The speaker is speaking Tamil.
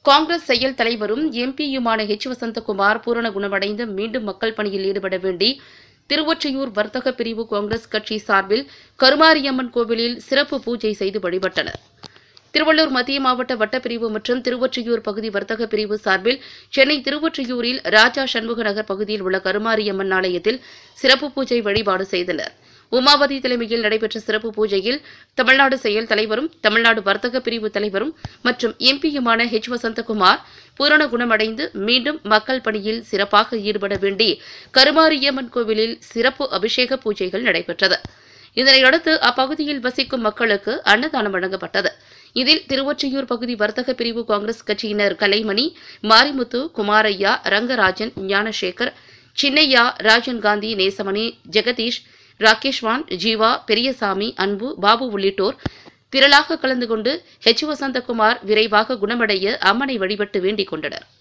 காங்கிரஸ் செயல் தலைவரும் எம்பியுமான ஹெச் வசந்தகுமார் பூரண குணமடைந்து மீண்டும் மக்கள் பணியில் ஈடுபட வேண்டி திருவொற்றியூர் வர்த்தக பிரிவு காங்கிரஸ் கட்சி சார்பில் கருமாரியம்மன் கோவிலில் சிறப்பு பூஜை செய்து வழிபட்டனர் திருவள்ளூர் மத்திய மாவட்ட வட்டப்பிரிவு மற்றும் திருவொற்றியூர் பகுதி வர்த்தக பிரிவு சார்பில் சென்னை திருவொற்றியூரில் ராஜா சண்முக நகர் பகுதியில் உள்ள கருமாரியம்மன் ஆலயத்தில் சிறப்பு பூஜை வழிபாடு செய்தனர் உமாபதி தலைமையில் நடைபெற்ற சிறப்பு பூஜையில் தமிழ்நாடு செயல் தலைவரும் தமிழ்நாடு வர்த்தக பிரிவு தலைவரும் மற்றும் எம்பியுமான ஹெச் வசந்தகுமார் பூரண குணமடைந்து மீண்டும் மக்கள் பணியில் சிறப்பாக ஈடுபட வேண்டி கருமாரியம்மன் கோவிலில் சிறப்பு அபிஷேக பூஜைகள் நடைபெற்றது இதனையடுத்து அப்பகுதியில் வசிக்கும் மக்களுக்கு அன்னதானம் வழங்கப்பட்டது இதில் திருவொற்றியூர் பகுதி வர்த்தக பிரிவு காங்கிரஸ் கட்சியினர் கலைமணி மாரிமுத்து குமாரையா ரங்கராஜன் ஞானசேகர் சின்னையா ராஜன் காந்தி நேசமணி ஜெகதீஷ் ராகேஷ்வான் ஜீவா பெரியசாமி அன்பு பாபு உள்ளிட்டோர் திரளாக கலந்து கொண்டு ஹெச் வசந்தகுமார் விரைவாக குணமடைய அம்மனை வழிபட்டு வேண்டிக் கொண்டனர்